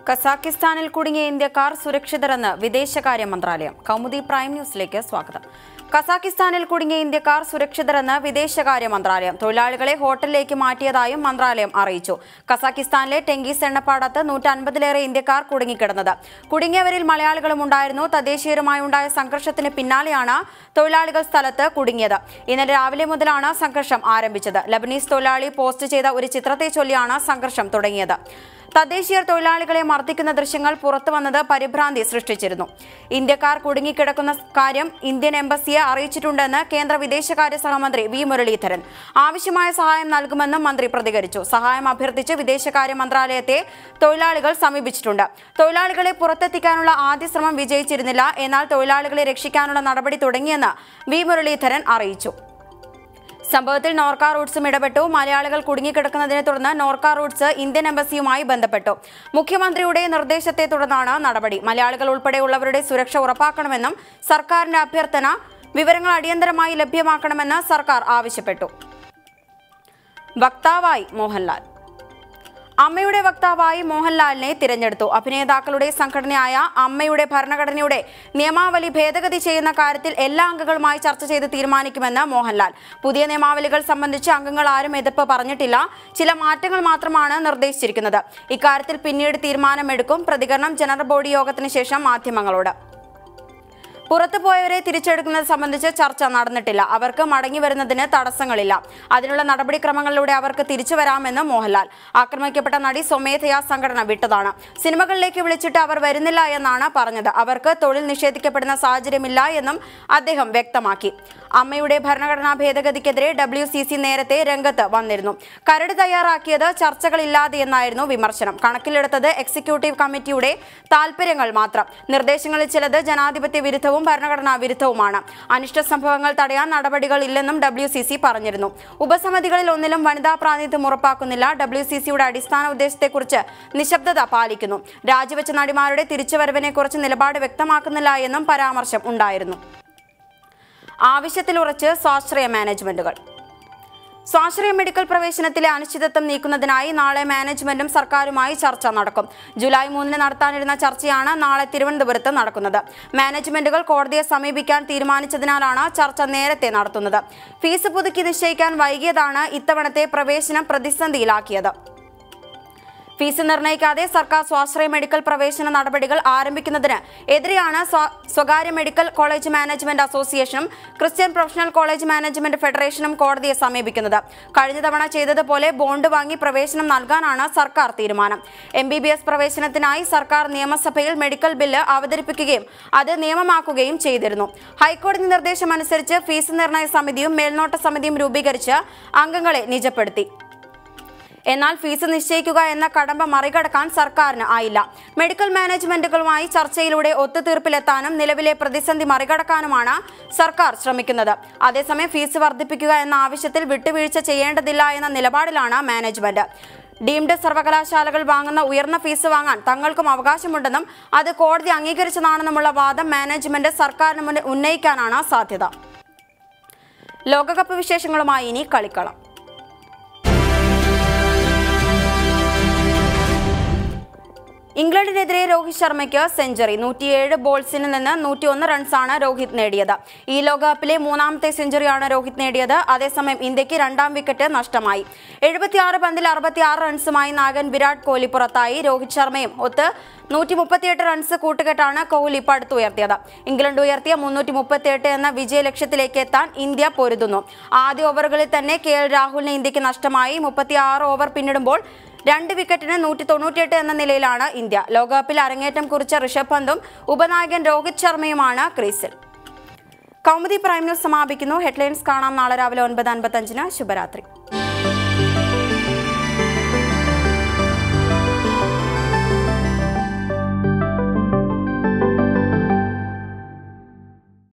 കസാക്കിസ്ഥാനിൽ കുടുങ്ങിയ ഇന്ത്യക്കാർ സുരക്ഷിതരെന്ന് വിദേശകാര്യ മന്ത്രാലയം കൗമുദി പ്രൈം ന്യൂസിലേക്ക് സ്വാഗതം കസാക്കിസ്ഥാനിൽ കുടുങ്ങിയ ഇന്ത്യക്കാർ സുരക്ഷിതരെന്ന് വിദേശകാര്യ മന്ത്രാലയം തൊഴിലാളികളെ ഹോട്ടലിലേക്ക് മാറ്റിയതായും മന്ത്രാലയം അറിയിച്ചു കസാക്കിസ്ഥാനിലെ ടെങ്കീസ് എണ്ണപ്പാടത്ത് നൂറ്റൻപതിലേറെ ഇന്ത്യക്കാർ കുടുങ്ങിക്കിടന്നത് കുടുങ്ങിയവരിൽ മലയാളികളും ഉണ്ടായിരുന്നു തദ്ദേശീയരുമായി ഉണ്ടായ സംഘർഷത്തിന് പിന്നാലെയാണ് തൊഴിലാളികൾ സ്ഥലത്ത് കുടുങ്ങിയത് ഇന്നലെ രാവിലെ മുതലാണ് സംഘർഷം ആരംഭിച്ചത് ലബനീസ് തൊഴിലാളി പോസ്റ്റ് ചെയ്ത ഒരു ചിത്രത്തെ ചൊല്ലിയാണ് സംഘർഷം തുടങ്ങിയത് തദ്ദേശീയർ തൊഴിലാളികളെ മർദ്ദിക്കുന്ന ദൃശ്യങ്ങൾ പുറത്തു വന്നത് പരിഭ്രാന്തി സൃഷ്ടിച്ചിരുന്നു ഇന്ത്യക്കാർ കുടുങ്ങിക്കിടക്കുന്ന കാര്യം ഇന്ത്യൻ എംബസിയെ അറിയിച്ചിട്ടുണ്ടെന്ന് കേന്ദ്ര വിദേശകാര്യ സഹമന്ത്രി വി മുരളീധരൻ ആവശ്യമായ സഹായം നൽകുമെന്നും മന്ത്രി പ്രതികരിച്ചു സഹായം അഭ്യർത്ഥിച്ച് വിദേശകാര്യ മന്ത്രാലയത്തെ തൊഴിലാളികൾ സമീപിച്ചിട്ടുണ്ട് തൊഴിലാളികളെ പുറത്തെത്തിക്കാനുള്ള ആദ്യ ശ്രമം വിജയിച്ചിരുന്നില്ല എന്നാൽ തൊഴിലാളികളെ രക്ഷിക്കാനുള്ള നടപടി തുടങ്ങിയെന്ന് വി മുരളീധരൻ അറിയിച്ചു സംഭവത്തിൽ നോർക്ക റൂട്ട്സും ഇടപെട്ടു മലയാളികൾ കുടുങ്ങിക്കിടക്കുന്നതിനെ തുടർന്ന് നോർക്ക റൂട്ട്സ് ഇന്ത്യൻ എംബസിയുമായി ബന്ധപ്പെട്ടു മുഖ്യമന്ത്രിയുടെ നിർദ്ദേശത്തെ തുടർന്നാണ് നടപടി മലയാളികൾ ഉൾപ്പെടെയുള്ളവരുടെ സുരക്ഷ ഉറപ്പാക്കണമെന്നും സർക്കാരിന്റെ അഭ്യർത്ഥന വിവരങ്ങൾ അടിയന്തരമായി ലഭ്യമാക്കണമെന്ന് സർക്കാർ ആവശ്യപ്പെട്ടു വക്താവായി മോഹൻലാൽ അമ്മയുടെ വക്താവായി മോഹൻലാലിനെ തിരഞ്ഞെടുത്തു അഭിനേതാക്കളുടെ സംഘടനയായ അമ്മയുടെ ഭരണഘടനയുടെ നിയമാവലി ഭേദഗതി ചെയ്യുന്ന കാര്യത്തിൽ എല്ലാ അംഗങ്ങളുമായി ചർച്ച ചെയ്ത് തീരുമാനിക്കുമെന്ന് മോഹൻലാൽ പുതിയ നിയമാവലികൾ സംബന്ധിച്ച് അംഗങ്ങൾ ആരും എതിർപ്പ് പറഞ്ഞിട്ടില്ല ചില മാറ്റങ്ങൾ മാത്രമാണ് നിർദ്ദേശിച്ചിരിക്കുന്നത് ഇക്കാര്യത്തിൽ പിന്നീട് തീരുമാനമെടുക്കും പ്രതികരണം ജനറൽ ബോഡി യോഗത്തിന് ശേഷം മാധ്യമങ്ങളോട് പുറത്തുപോയവരെ തിരിച്ചെടുക്കുന്നത് സംബന്ധിച്ച് ചർച്ച നടന്നിട്ടില്ല അവർക്ക് മടങ്ങി വരുന്നതിന് തടസ്സങ്ങളില്ല അതിനുള്ള നടപടിക്രമങ്ങളിലൂടെ അവർക്ക് തിരിച്ചു വരാമെന്ന് മോഹൻലാൽ ആക്രമിക്കപ്പെട്ട നടി സ്വമേധയാ സംഘടന വിട്ടതാണ് സിനിമകളിലേക്ക് വിളിച്ചിട്ട് അവർ വരുന്നില്ല എന്നാണ് പറഞ്ഞത് അവർക്ക് തൊഴിൽ നിഷേധിക്കപ്പെടുന്ന സാഹചര്യമില്ല എന്നും അദ്ദേഹം വ്യക്തമാക്കി അമ്മയുടെ ഭരണഘടനാ ഭേദഗതിക്കെതിരെ ഡബ്ല്യു സി സി നേരത്തെ രംഗത്ത് വന്നിരുന്നു കരട് തയ്യാറാക്കിയത് ചർച്ചകളില്ലാതെ എന്നായിരുന്നു വിമർശനം കണക്കിലെടുത്തത് എക്സിക്യൂട്ടീവ് കമ്മിറ്റിയുടെ താൽപര്യങ്ങൾ മാത്രം നിർദ്ദേശങ്ങളിൽ ചിലത് ജനാധിപത്യ വിരുദ്ധവും ഭരണഘടനാ വിരുദ്ധവുമാണ് അനിഷ്ട സംഭവങ്ങൾ തടയാൻ നടപടികൾ ഇല്ലെന്നും ഡബ്ല്യു സി സി പറഞ്ഞിരുന്നു ഉപസമിതികളിൽ ഒന്നിലും വനിതാ പ്രാതിനിധ്യം ഉറപ്പാക്കുന്നില്ല ഡബ്ല്യു സി സിയുടെ അടിസ്ഥാന ഉദ്ദേശത്തെക്കുറിച്ച് നിശബ്ദത പാലിക്കുന്നു രാജിവെച്ച നടിമാരുടെ തിരിച്ചുവരവിനെക്കുറിച്ച് നിലപാട് വ്യക്തമാക്കുന്നില്ല എന്നും പരാമർശം ഉണ്ടായിരുന്നു ആവശ്യത്തിലുറച്ച് സ്വാശ്രയ മാനേജ്മെന്റുകൾ സ്വാശ്രയ മെഡിക്കൽ പ്രവേശനത്തിലെ അനിശ്ചിതത്വം നീക്കുന്നതിനായി നാളെ മാനേജ്മെന്റും സർക്കാരുമായി ചർച്ച നടക്കും ജൂലൈ മൂന്നിന് നടത്താനിരുന്ന ചർച്ചയാണ് നാളെ തിരുവനന്തപുരത്ത് നടക്കുന്നത് മാനേജ്മെന്റുകൾ കോടതിയെ സമീപിക്കാൻ തീരുമാനിച്ചതിനാലാണ് ചർച്ച നേരത്തെ നടത്തുന്നത് ഫീസ് പുതുക്കി നിശ്ചയിക്കാൻ വൈകിയതാണ് ഇത്തവണത്തെ പ്രവേശനം പ്രതിസന്ധിയിലാക്കിയത് ഫീസ് നിർണ്ണയിക്കാതെ സർക്കാർ സ്വാശ്രയ മെഡിക്കൽ പ്രവേശന നടപടികൾ ആരംഭിക്കുന്നതിന് എതിരെയാണ് സ്വ- സ്വകാര്യ മെഡിക്കൽ കോളേജ് മാനേജ്മെന്റ് അസോസിയേഷനും ക്രിസ്ത്യൻ പ്രൊഫഷണൽ കോളേജ് മാനേജ്മെന്റ് ഫെഡറേഷനും കോടതിയെ സമീപിക്കുന്നത് കഴിഞ്ഞ തവണ ചെയ്തതുപോലെ ബോണ്ട് വാങ്ങി പ്രവേശനം നൽകാനാണ് സർക്കാർ തീരുമാനം എം ബി ബി എസ് പ്രവേശനത്തിനായി സർക്കാർ നിയമസഭയിൽ മെഡിക്കൽ ബില്ല് അവതരിപ്പിക്കുകയും അത് നിയമമാക്കുകയും ചെയ്തിരുന്നു ഹൈക്കോടതി നിർദ്ദേശം അനുസരിച്ച് ഫീസ് നിർണ്ണയ സമിതിയും മേൽനോട്ട സമിതിയും രൂപീകരിച്ച് അംഗങ്ങളെ നിജപ്പെടുത്തി എന്നാൽ ഫീസ് നിശ്ചയിക്കുക എന്ന കടമ്പ മറികടക്കാൻ സർക്കാരിന് ആയില്ല മെഡിക്കൽ മാനേജ്മെന്റുകളുമായി ചർച്ചയിലൂടെ ഒത്തുതീർപ്പിലെത്താനും നിലവിലെ പ്രതിസന്ധി മറികടക്കാനുമാണ് സർക്കാർ ശ്രമിക്കുന്നത് അതേസമയം ഫീസ് വർദ്ധിപ്പിക്കുക എന്ന ആവശ്യത്തിൽ വിട്ടുവീഴ്ച ചെയ്യേണ്ടതില്ല എന്ന നിലപാടിലാണ് മാനേജ്മെന്റ് ഡീംഡ് സർവകലാശാലകൾ വാങ്ങുന്ന ഉയർന്ന ഫീസ് വാങ്ങാൻ തങ്ങൾക്കും അവകാശമുണ്ടെന്നും അത് കോടതി അംഗീകരിച്ചതാണെന്നുമുള്ള വാദം മാനേജ്മെന്റ് സർക്കാരിന് മുന്നിൽ ഉന്നയിക്കാനാണ് സാധ്യത ലോകകപ്പ് വിശേഷങ്ങളുമായി ഇനി കളിക്കളം ഇംഗ്ലണ്ടിനെതിരെ രോഹിത് ശർമ്മയ്ക്ക് സെഞ്ചുറി നൂറ്റിയേഴ് ബോൾസിൽ നിന്ന് നൂറ്റിയൊന്ന് റൺസാണ് രോഹിത് നേടിയത് ഈ ലോകകപ്പിലെ മൂന്നാമത്തെ സെഞ്ചുറിയാണ് രോഹിത് നേടിയത് അതേസമയം ഇന്ത്യക്ക് രണ്ടാം വിക്കറ്റ് നഷ്ടമായി എഴുപത്തിയാറ് പന്തിൽ അറുപത്തിയാറ് റൺസുമായി നായകൻ വിരാട് കോഹ്ലി പുറത്തായി രോഹിത് ശർമ്മയും ഒത്ത് നൂറ്റി മുപ്പത്തിയെട്ട് റൺസ് കൂട്ടുകെട്ടാണ് കോഹ്ലി പടുത്തുയർത്തിയത് ഇംഗ്ലണ്ട് ഉയർത്തിയ മുന്നൂറ്റി മുപ്പത്തിയെട്ട് എന്ന വിജയ ലക്ഷ്യത്തിലേക്ക് എത്താൻ ഇന്ത്യ പൊരുതുന്നു ആദ്യ ഓവറുകളിൽ തന്നെ കെ എൽ രാഹുലിന് ഇന്ത്യക്ക് നഷ്ടമായി മുപ്പത്തിയാറ് ഓവർ പിന്നിടുമ്പോൾ രണ്ട് വിക്കറ്റിന് നൂറ്റി തൊണ്ണൂറ്റിയെട്ട് എന്ന നിലയിലാണ് ഇന്ത്യ ലോകകപ്പിൽ അരങ്ങേറ്റം കുറിച്ച ഋഷഭ് പന്തും ഉപനായകൻ രോഹിത് ശർമ്മയുമാണ് ക്രീസിൽ കൗമുദി പ്രൈം ന്യൂസ് സമാപിക്കുന്നു ഹെഡ്ലൈൻസ് കാണാം നാളെ രാവിലെ ഒൻപത് അൻപത്തഞ്ചിന് ശുഭരാത്രി